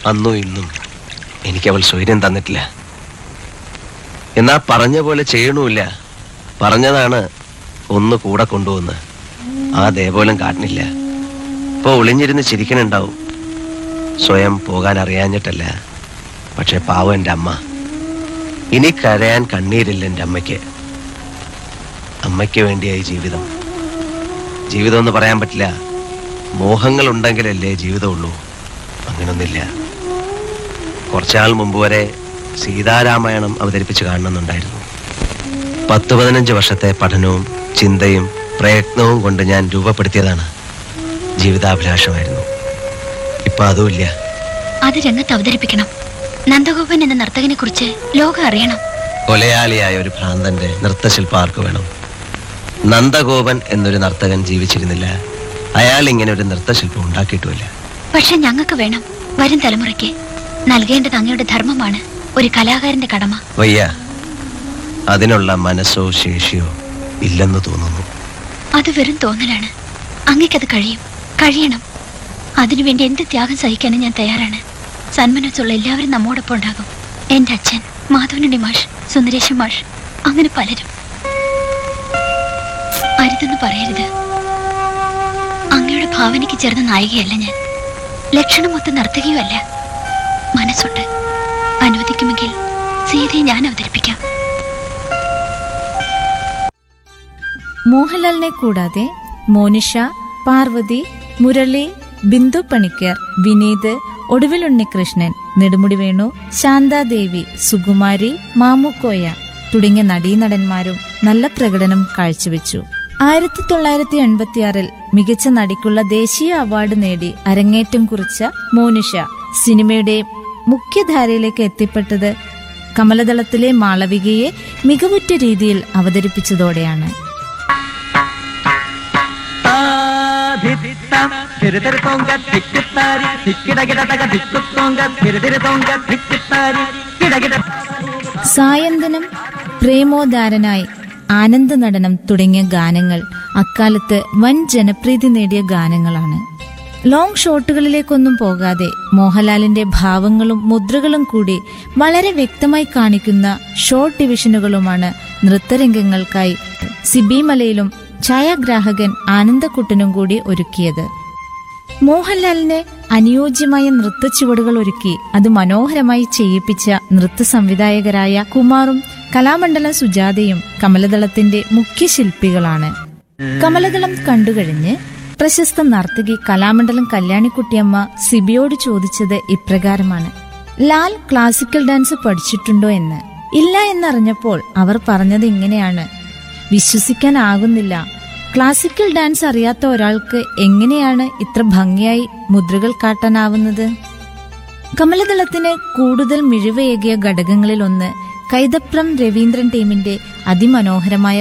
അന്നും ഇന്നും എനിക്ക് അവൾ സ്വൈര്യം തന്നിട്ടില്ല എന്നാ പറഞ്ഞ പോലെ ചെയ്യണമില്ല പറഞ്ഞതാണ് ഒന്ന് കൂടെ കൊണ്ടുവന്ന് ആ ദേപോലും കാട്ടണില്ല ഇപ്പൊ ഒളിഞ്ഞിരുന്ന് ചിരിക്കണുണ്ടാവും സ്വയം പോകാൻ അറിയാഞ്ഞിട്ടല്ല പക്ഷെ പാവം എൻ്റെ അമ്മ ഇനി കരയാൻ കണ്ണീരില്ല എൻ്റെ അമ്മയ്ക്ക് അമ്മയ്ക്ക് വേണ്ടിയായി ജീവിതം ജീവിതം എന്ന് പറയാൻ പറ്റില്ല മോഹങ്ങൾ ഉണ്ടെങ്കിലല്ലേ ജീവിതമുള്ളൂ അങ്ങനൊന്നില്ല കുറച്ചാൾ മുമ്പ് വരെ സീതാരാമായണം അവതരിപ്പിച്ച് കാണണമെന്നുണ്ടായിരുന്നു പത്ത് പതിനഞ്ച് വർഷത്തെ പഠനവും ചിന്തയും പ്രയത്നവും കൊണ്ട് ഞാൻ രൂപപ്പെടുത്തിയതാണ് ജീവിതാഭിലാഷമായിരുന്നു ഇപ്പൊ അതുമില്ല അത് രംഗത്ത് അവതരിപ്പിക്കണം നന്ദഗോപൻ എന്ന നർത്തകനെ കുറിച്ച് ലോകം അറിയണം കൊലയാളിയായ ഒരു ഭ്രാന്തന്റെ നൃത്തശില്പം ആർക്ക് വേണം നന്ദഗോപൻ എന്നൊരു നർത്തകൻ ജീവിച്ചിരുന്നില്ല അയാൾ ഇങ്ങനെ ഒരു നൃത്തശില്പം ഉണ്ടാക്കിയിട്ടുമില്ല പക്ഷെ ഞങ്ങൾക്ക് വേണം വരും തലമുറയ്ക്ക് നൽകേണ്ടത് അങ്ങയുടെ ധർമ്മമാണ് ഒരു കലാകാരന്റെ കടമ വയ്യ അതിനുള്ള മനസ്സോ ശേഷിയോ ഇല്ലെന്ന് തോന്നുന്നു അത് വെറും തോന്നലാണ് അങ്ങയ്ക്കത് കഴിയും കഴിയണം അതിനുവേണ്ടി എന്ത് ത്യാഗം സഹിക്കാനും ഞാൻ തയ്യാറാണ് സന്മനസ്സുള്ള എല്ലാവരും നമ്മോടൊപ്പം ഉണ്ടാകും എന്റെ അച്ഛൻ മാധവനുണ്ണി മാഷ് സുന്ദരേശൻ മാഷ് അങ്ങനെ പലരും അരുതെന്ന് പറയരുത് അങ്ങയുടെ ഭാവനയ്ക്ക് ചേർന്ന നായികയല്ല ഞാൻ ലക്ഷണമൊത്ത നർത്തകിയുമല്ല മനസ്സുണ്ട് അനുവദിക്കുമെങ്കിൽ സീതയെ ഞാൻ അവതരിപ്പിക്കാം മോഹൻലാലിനെ കൂടാതെ മോനിഷ പാർവതി മുരളി ബിന്ദു പണിക്കർ വിനീത് ഒടുവിൽ ഉണ്ണികൃഷ്ണൻ നെടുമുടി വേണു ശാന്താദേവി സുകുമാരി മാമുക്കോയ തുടങ്ങിയ നടീനടന്മാരും നല്ല പ്രകടനം കാഴ്ചവെച്ചു ആയിരത്തി തൊള്ളായിരത്തി എൺപത്തിയാറിൽ മികച്ച നടിക്കുള്ള ദേശീയ അവാർഡ് നേടി അരങ്ങേറ്റം കുറിച്ച മോനിഷ സിനിമയുടെ മുഖ്യധാരയിലേക്ക് എത്തിപ്പെട്ടത് കമലദളത്തിലെ മാളവികയെ മികവുറ്റ രീതിയിൽ അവതരിപ്പിച്ചതോടെയാണ് ಧಿತ್ತ ತಿರುತಿರು ತೊಂಗ ತಿಕ್ಕುತ್ತಾರೆ ತಿಕ್ಕಿಡ ಗಿಡ ತಗ ತಿಕ್ಕುತ್ತೊಂಗ ತಿರುತಿರು ತೊಂಗ ತಿಕ್ಕುತ್ತಾರೆ ಗಿಡ ಗಿಡ സായന്തനം പ്രേമോദാരനായി ആനന്ദ നടനം തുടങ്ങിയ ഗാനങ്ങൾ അക്കാലത്ത് വൻ ജനപ്രീതി നേടിയ ഗാനങ്ങളാണ് ലോങ് ഷോട്ടുകളിലേക്കൊന്നും പോകാതെ മോഹൻലാലിന്റെ ഭാവങ്ങളും മുദ്രകളും കൂടി വളരെ വ്യക്തമായി കാണിക്കുന്ന ഷോർട്ട് ഡിവിഷനുകളുമാണ് നൃത്തരംഗങ്ങൾക്കായി സിബി മലയിലും ഛായാഗ്രാഹകൻ ആനന്ദക്കുട്ടനും കൂടി ഒരുക്കിയത് മോഹൻലാലിന് അനുയോജ്യമായ നൃത്ത ചുവടുകൾ ഒരുക്കി അത് മനോഹരമായി ചെയ്യിപ്പിച്ച നൃത്ത സംവിധായകരായ കുമാറും കലാമണ്ഡലം സുജാതയും കമലദളത്തിന്റെ മുഖ്യ ശില്പികളാണ് കമലദളം കണ്ടുകഴിഞ്ഞ് പ്രശസ്ത നർത്തകി കലാമണ്ഡലം കല്യാണിക്കുട്ടിയമ്മ സിബിയോട് ചോദിച്ചത് ഇപ്രകാരമാണ് ലാൽ ക്ലാസിക്കൽ ഡാൻസ് പഠിച്ചിട്ടുണ്ടോ എന്ന് ഇല്ല എന്നറിഞ്ഞപ്പോൾ അവർ പറഞ്ഞത് ഇങ്ങനെയാണ് വിശ്വസിക്കാനാകുന്നില്ല ക്ലാസിക്കൽ ഡാൻസ് അറിയാത്ത ഒരാൾക്ക് എങ്ങനെയാണ് ഇത്ര ഭംഗിയായി മുദ്രകൾ കാട്ടാനാവുന്നത് കമലദളത്തിന് കൂടുതൽ മിഴിവേകിയ ഘടകങ്ങളിൽ ഒന്ന് കൈതപ്രം രവീന്ദ്രൻ ടീമിന്റെ അതിമനോഹരമായ